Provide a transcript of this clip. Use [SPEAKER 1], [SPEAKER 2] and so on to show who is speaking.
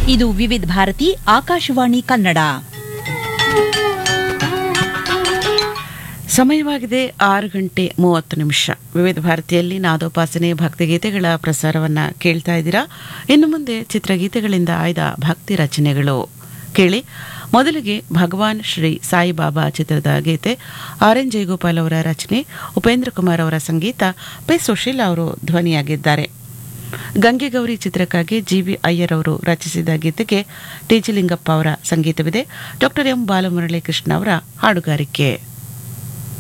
[SPEAKER 1] ಇದು ವಿವಿಧ ಭಾರತಿ ಆಕಾಶವಾಣಿ ಕನ್ನಡ
[SPEAKER 2] ಸಮಯವಾಗಿದೆ ಆರು ಗಂಟೆ ಮೂವತ್ತು ನಿಮಿಷ ವಿವಿಧ ಭಾರತಿಯಲ್ಲಿ ನಾದೋಪಾಸನೆ ಭಕ್ತಿಗೀತೆಗಳ ಪ್ರಸಾರವನ್ನ ಕೇಳ್ತಾ ಇದ್ದೀರಾ ಇನ್ನು ಮುಂದೆ ಚಿತ್ರಗೀತೆಗಳಿಂದ ಆಯ್ದ ಭಕ್ತಿ ರಚನೆಗಳು ಕೇಳಿ ಮೊದಲಿಗೆ ಭಗವಾನ್ ಶ್ರೀ ಸಾಯಿಬಾಬಾ ಚಿತ್ರದ ಗೀತೆ ಆರ್ ಎನ್ ಜಯಗೋಪಾಲ್ ಅವರ ರಚನೆ ಉಪೇಂದ್ರ ಕುಮಾರ್ ಅವರ ಸಂಗೀತ ಪಿ ಸುಶೀಲ್ ಅವರು ಧ್ವನಿಯಾಗಿದ್ದಾರೆ ಗಂಗೆಗೌರಿ ಚಿತ್ರಕ್ಕಾಗಿ ಜಿವಿ ಅಯ್ಯರ್ ಅವರು ರಚಿಸಿದ ಗೀತೆಗೆ ಟಿಜಿ ಲಿಂಗಪ್ಪ ಅವರ ಸಂಗೀತವಿದೆ ಡಾಕ್ಟರ್ ಎಂ ಬಾಲಮುರಳಿ ಕೃಷ್ಣ ಅವರ ಹಾಡುಗಾರಿಕೆ